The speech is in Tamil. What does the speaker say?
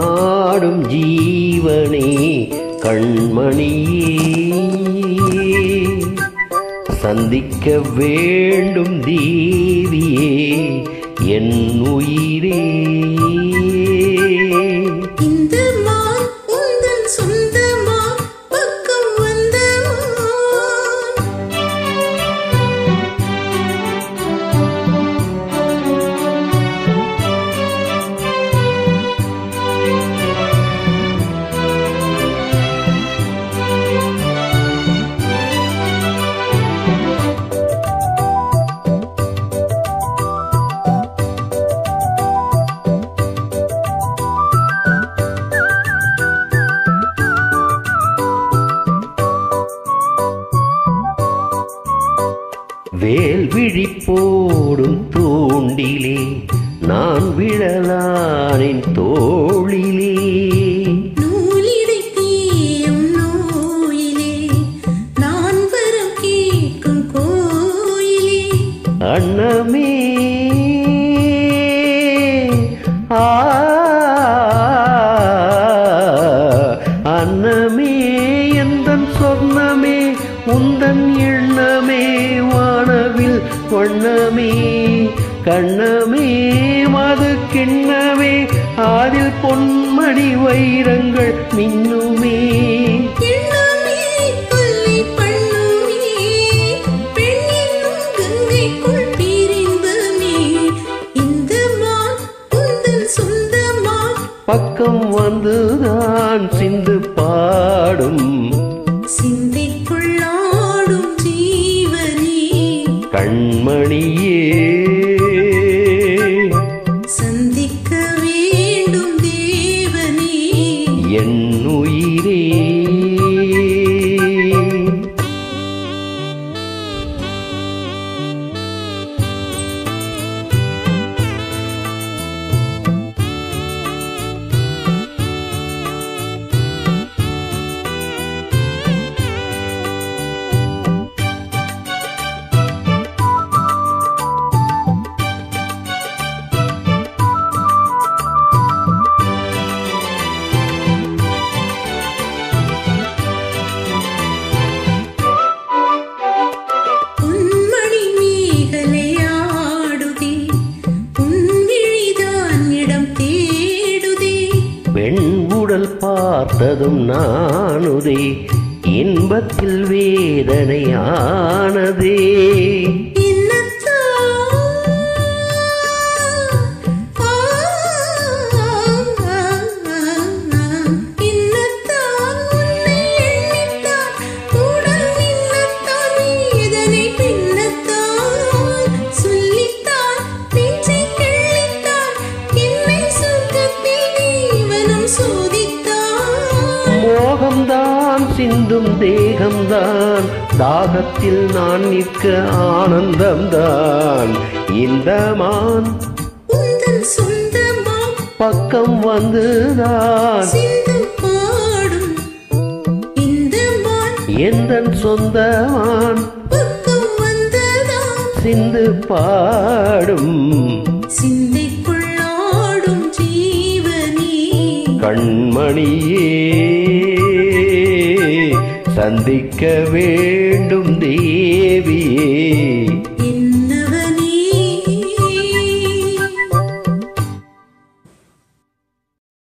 ஆடும் ஜீவனே கண்மணியே சந்திக்க வேண்டும் தேவியே என் உயிரே இந்த மான் உந்தன் சொந்தமா பக்கம் வந்த மான் வேல் விழி போடும் தூண்டிலே நான் விழலானின் தோளிலே நூலிடை தீயும் நோயிலே நான் வரம் கேட்கும் கோயிலே அன்னமே ஆ அன்னமே எந்தன் சொர்ணமே உந்தன் எண்ணமே வானவில் வண்ணமே கண்ணமே மது கிண்ணமே அதில் பொன்மணி வைரங்கள் மின்னுமே எண்ணமே கொல்லை பண்ணுமே பெண்ணினும் கங்கைக்குள் பிரிந்தமே இந்த மான் உந்தன் சொந்தமா பக்கம் வந்துதான் சிந்து பாடும் சிந்தைக்குள்ளாடும் ஜீவனே கண்மணியே சந்திக்க வேண்டும் தேவனே என் உயிரே உன்மணி மேகலையாடுதே உன்விழிதான் இடம் தேடுதே பெண் உடல் பார்த்ததும் நானுதே இன்பத்தில் வேதனையானதே சோதித்தான் மோகம்தான் சிந்தும் தேகம்தான் தாகத்தில் நான் நிற்க ஆனந்தம்தான் இந்த மான் உந்தன் சொந்தமா பக்கம் வந்துதான் சிந்து பாடும் இந்த மான் எந்தன் சொந்தமான் பக்கம் வந்ததா சிந்து பாடும் சிந்தைக்குள்ளாடும் ஜீவனே கண்மணியே சந்திக்க வேண்டும் தேவியே